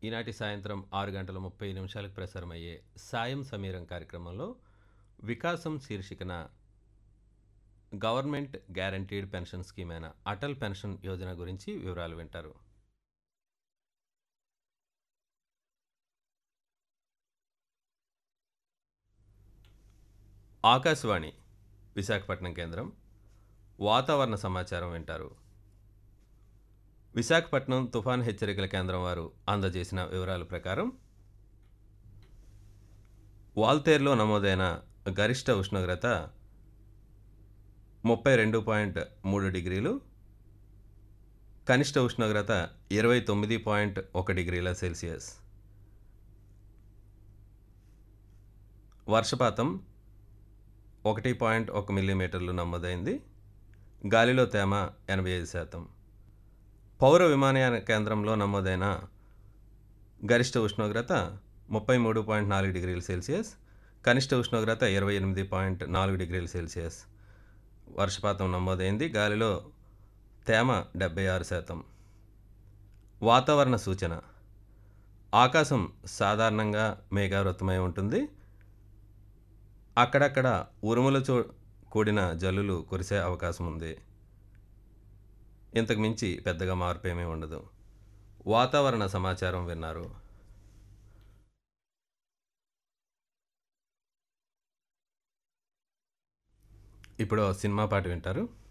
ఈనాటి సాయంత్రం ఆరు గంటల ముప్పై నిమిషాలకు ప్రసారమయ్యే సాయం సమీరం కార్యక్రమంలో వికాసం శీర్షికన గవర్నమెంట్ గ్యారంటీడ్ పెన్షన్ స్కీమ్ అయిన అటల్ పెన్షన్ యోజన గురించి వివరాలు వింటారు ఆకాశవాణి విశాఖపట్నం కేంద్రం వాతావరణ సమాచారం వింటారు విశాఖపట్నం తుఫాన్ హెచ్చరికల కేంద్రం వారు అందజేసిన వివరాల ప్రకారం వాల్తేరులో నమోదైన గరిష్ట ఉష్ణోగ్రత ముప్పై రెండు పాయింట్ మూడు డిగ్రీలు కనిష్ట ఉష్ణోగ్రత ఇరవై తొమ్మిది పాయింట్ ఒక డిగ్రీల సెల్సియస్ వర్షపాతం ఒకటి పాయింట్ ఒక మిల్లీమీటర్లు నమోదైంది గాలిలో తేమ ఎనభై ఐదు శాతం పౌర విమానయాన కేంద్రంలో నమోదైన గరిష్ట ఉష్ణోగ్రత ముప్పై మూడు పాయింట్ నాలుగు డిగ్రీల సెల్సియస్ కనిష్ట ఉష్ణోగ్రత ఇరవై ఎనిమిది పాయింట్ నాలుగు డిగ్రీల సెల్సియస్ వర్షపాతం నమోదైంది గాలిలో తేమ డెబ్బై ఆరు శాతం వాతావరణ సూచన ఆకాశం సాధారణంగా మేఘావృతమై ఉంటుంది అక్కడక్కడ ఉరుములతో కూడిన జల్లులు కురిసే అవకాశం ఉంది ఇంతకు మించి పెద్దగా మార్పు ఏమీ ఉండదు వాతావరణ సమాచారం విన్నారు ఇప్పుడు సినిమా పాట వింటారు